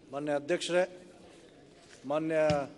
ಮಾನ್ಯ ಅಧ್ಯಕ್ಷರೇ ಮಾನ್ಯ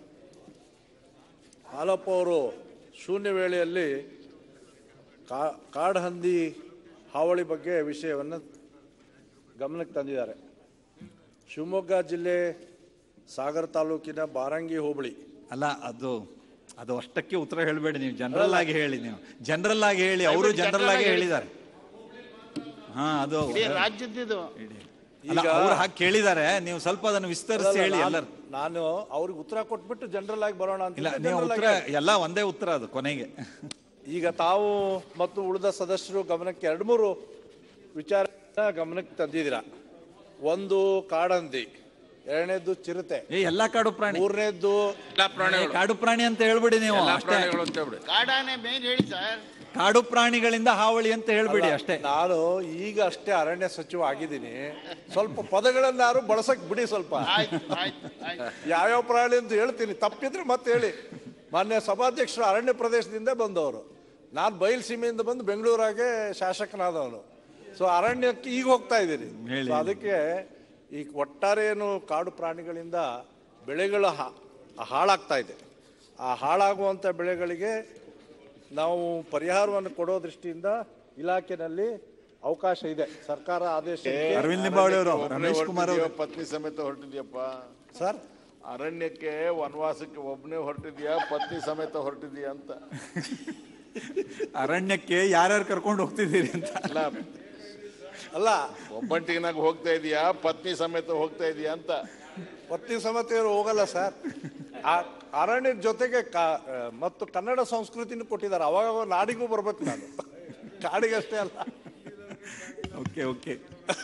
ಹಾಲಪ್ಪ ಅವರು ಶೂನ್ಯ ವೇಳೆಯಲ್ಲಿ ಕಾ- ಕಾಡು ಹಂದಿ ಹಾವಳಿ ಬಗ್ಗೆ ವಿಷಯವನ್ನು ಗಮನಕ್ಕೆ ತಂದಿದ್ದಾರೆ ಶಿವಮೊಗ್ಗ ಜಿಲ್ಲೆ ಸಾಗರ ತಾಲೂಕಿನ ಬಾರಂಗಿ ಹೋಬಳಿ ಅಲ್ಲ ಅದು ಅದು ಅಷ್ಟಕ್ಕೆ ಉತ್ತರ ಹೇಳಬೇಡಿ ನೀವು ಜನರಲ್ ಆಗಿ ಹೇಳಿ ನೀವು ಜನರಲ್ ಆಗಿ ಹೇಳಿ ಅವರು ಜನರಲ್ ಆಗಿ ಹೇಳಿದ್ದಾರೆ ಹಾ ಅದು ಇಡೀ ರಾಜ್ಯದ್ದು ಅಲ್ಲ ಈಗ- ಅವ್ರು ಹಾಗೆ ಕೇಳಿದ್ದಾರೆ ನೀವು ಸ್ವಲ್ಪ ಅದನ್ನು ವಿಸ್ತರಿಸಿ ಹೇಳಿ ನಾನು- ಎಲ್ಲರೂ ನಾನು ಅವ್ರಿಗೆ ಉತ್ತರ ಕೊಟ್ಬಿಟ್ಟು ಜನರಲ್ ಆಗಿ ಬರೋಣ ಅಂತ ಇಲ್ಲ ಇದ್ದೆ, ನೀವು general ಉತ್ತರ ಆಗಿ ಎಲ್ಲ ಒಂದೇ ಉತ್ತರ ಅದು ಕೊನೆಗೆ ಈಗ ತಾವು ಮತ್ತು ಉಳಿದ ಸದಸ್ಯರು ಗಮನಕ್ಕೆ ಎರಡು ಮೂರು ವಿಚಾರ ಗಮನಕ್ಕೆ ತಂದಿದ್ದೀರಾ ಒಂದು ಕಾಡಂದಿ ಎರಡನೇದ್ದು ಚಿರತೆ ಏ ಎಲ್ಲಾ ಕಾಡು ಪ್ರಾಣಿ ಮೂರನೇದ್ದು ಏ, ಕಾಡು ಪ್ರಾಣಿ ಅಂತ ಹೇಳ್ಬಿಡಿ ನೀವು ಅಷ್ಟೇ ಕಾಡಾನೆ ಮೇನ್ ಹೇಳಿ ಸರ್ ಕಾಡು ಪ್ರಾಣಿಗಳಿಂದ ಹಾವಳಿ ಅಂತ ಹೇಳ್ಬಿಡಿ ಅಷ್ಟೇ ನಾನು ಈಗ ಅಷ್ಟೇ ಅರಣ್ಯ ಸಚಿವ ಆಗಿದ್ದೀನಿ ಸ್ವಲ್ಪ ಪದಗಳನ್ನಾರು ಬಳಸಕ್ ಬಿಡಿ ಸ್ವಲ್ಪ ಆಯ್ತು ಆಯ್ತು ಆಯ್ತು ಯಾವ್ಯಾವ ಪ್ರಾಣಿ ಅಂತ ಹೇಳ್ತೀನಿ ತಪ್ಪಿದ್ರೆ ಮತ್ತೆ ಹೇಳಿ ಮಾನ್ಯ ಸಭಾಧ್ಯಕ್ಷರು ಅರಣ್ಯ ಪ್ರದೇಶದಿಂದ ಬಂದವರು ನಾನು ಬಯಲು ಸೀಮೆಯಿಂದ ಬಂದು ಬೆಂಗಳೂರಾಗೆ ಶಾಸಕನಾದವನು ಸೊ ಅರಣ್ಯಕ್ಕೆ ಈಗ ಹೋಗ್ತಾ ಇದ್ದೀನಿ ಹೇಳಿ. So ಅದಕ್ಕೆ ಈಗ ಒಟ್ಟಾರೆ ಏನು ಕಾಡು ಪ್ರಾಣಿಗಳಿಂದ ಬೆಳೆಗಳು ಹಾ- ಹಾಳಾಗ್ತಾ ಇದೆ ಆ ಹಾಳಾಗುವಂಥ ಬೆಳೆಗಳಿಗೆ ನಾವು ಪರಿಹಾರವನ್ನು ಕೊಡೋ ದೃಷ್ಟಿಯಿಂದ ಇಲಾಖೆನಲ್ಲಿ ಅವಕಾಶ ಇದೆ ಸರ್ಕಾರ ಆದೇಶ ಅರವಿಂದ್ ಲಿಂಬಾವಳಿ ಅವರು ರಮೇಶ್ ಕುಮಾರ್ ಅವರು ಪತ್ನಿ ಸಮೇತ ಹೊರಟಿದ್ಯಪ್ಪ ಸರ್ ಅರಣ್ಯಕ್ಕೆ ವನವಾಸಕ್ಕೆ ಒಬ್ಬನೇ ಹೊರಟಿದ್ಯಾ ಪತ್ನಿ ಸಮೇತ ಹೊರಟಿದ್ಯಾ ಅಂತ ಅರಣ್ಯಕ್ಕೆ ಯಾರ್ಯಾರು ಕರ್ಕೊಂಡು ಹೋಗ್ತಿದ್ದೀರಿ ಅಂತ ಅಲ್ಲ ಅಲ್ಲ ಒಬ್ಬಂಟಿನಾಗ ಹೋಗ್ತಾ ಇದೀಯಾ ಪತ್ನಿ ಸಮೇತ ಹೋಗ್ತಾ ಇದೀಯಾ ಅಂತ ಪತ್ನಿ ಸಮೇತ ಹೋಗಲ್ಲ ಸರ್ ಆ ಅರಣ್ಯದ ಜೊತೆಗೆ ಕಾ- ಆ, ಮತ್ತು ಕನ್ನಡ ಸಂಸ್ಕೃತಿನೂ ಕೊಟ್ಟಿದ್ದಾರೆ ಅವಾಗ ಅವಾಗ ನಾಡಿಗೂ ಬರ್ಬೇಕು ನಾನು ಕಾಡಿಗಷ್ಟೇ ಅಲ್ಲ ಓಕೆ ಓಕೆ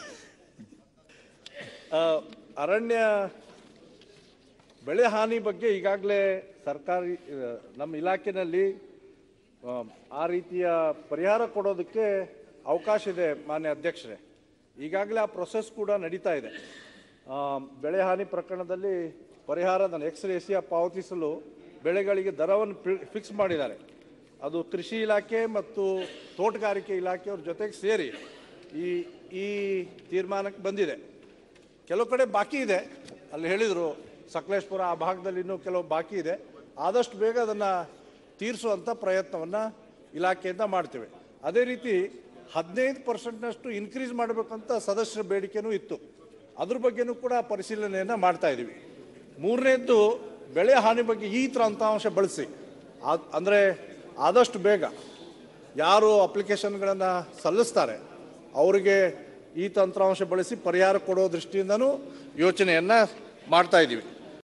ಆ, ಅರಣ್ಯ ಬೆಳೆ ಹಾನಿ ಬಗ್ಗೆ ಈಗಾಗಲೇ ಸರ್ಕಾರಿ ಆ, ನಮ್ಮ ಇಲಾಖೆನಲ್ಲಿ ಆ, ಆ ರೀತಿಯ ಪರಿಹಾರ ಕೊಡೋದಕ್ಕೆ ಅವಕಾಶ ಇದೆ ಮಾನ್ಯ ಅಧ್ಯಕ್ಷರೇ ಈಗಾಗಲೇ ಆ ಪ್ರೊಸೆಸ್ ಕೂಡ ನಡೀತಾ ಇದೆ ಆ, ಬೆಳೆ ಹಾನಿ ಪ್ರಕರಣದಲ್ಲಿ ಪರಿಹಾರದ ಎಕ್ಸ್ರೇಸಿಯ ಪಾವತಿಸಲು ಬೆಳೆಗಳಿಗೆ ದರವನ್ನು ಫಿಕ್ಸ್ ಮಾಡಿದ್ದಾರೆ ಅದು ಕೃಷಿ ಇಲಾಖೆ ಮತ್ತು ತೋಟಗಾರಿಕೆ ಇಲಾಖೆಯವ್ರ ಜೊತೆಗೆ ಸೇರಿ ಈ ಈ ತೀರ್ಮಾನಕ್ಕೆ ಬಂದಿದೆ ಕೆಲವು ಕಡೆ ಬಾಕಿ ಇದೆ ಅಲ್ಲಿ ಹೇಳಿದರು ಸಕಲೇಶ್ಪುರ ಆ ಭಾಗದಲ್ಲಿ ಇನ್ನೂ ಕೆಲವು ಬಾಕಿ ಇದೆ ಆದಷ್ಟು ಬೇಗ ಅದನ್ನು ತೀರಿಸುವಂಥ ಪ್ರಯತ್ನವನ್ನು ಇಲಾಖೆಯಿಂದ ಮಾಡ್ತೇವೆ ಅದೇ ರೀತಿ ಹದಿನೈದು ಪರ್ಸೆಂಟ್ನಷ್ಟು ಇನ್ಕ್ರೀಸ್ ಮಾಡಬೇಕಂತ ಸದಸ್ಯರ ಬೇಡಿಕೆನೂ ಇತ್ತು ಅದ್ರ ಬಗ್ಗೆನೂ ಕೂಡ ಪರಿಶೀಲನೆಯನ್ನು ಮಾಡ್ತಾ ಇದ್ದೀವಿ ಮೂರನೇದ್ದು ಬೆಳೆ ಹಾನಿ ಬಗ್ಗೆ ಈ ತಂತ್ರಾಂಶ ಬಳಸಿ ಆ- ಅಂದರೆ ಆದಷ್ಟು ಬೇಗ ಯಾರು ಅಪ್ಲಿಕೇಶನ್ಗಳನ್ನು ಸಲ್ಲಿಸ್ತಾರೆ ಅವರಿಗೆ ಈ ತಂತ್ರಾಂಶ ಬಳಸಿ ಪರಿಹಾರ ಕೊಡೋ ದೃಷ್ಟಿಯಿಂದನೂ ಯೋಚನೆಯನ್ನು ಮಾಡ್ತಾ ಇದ್ದೀವಿ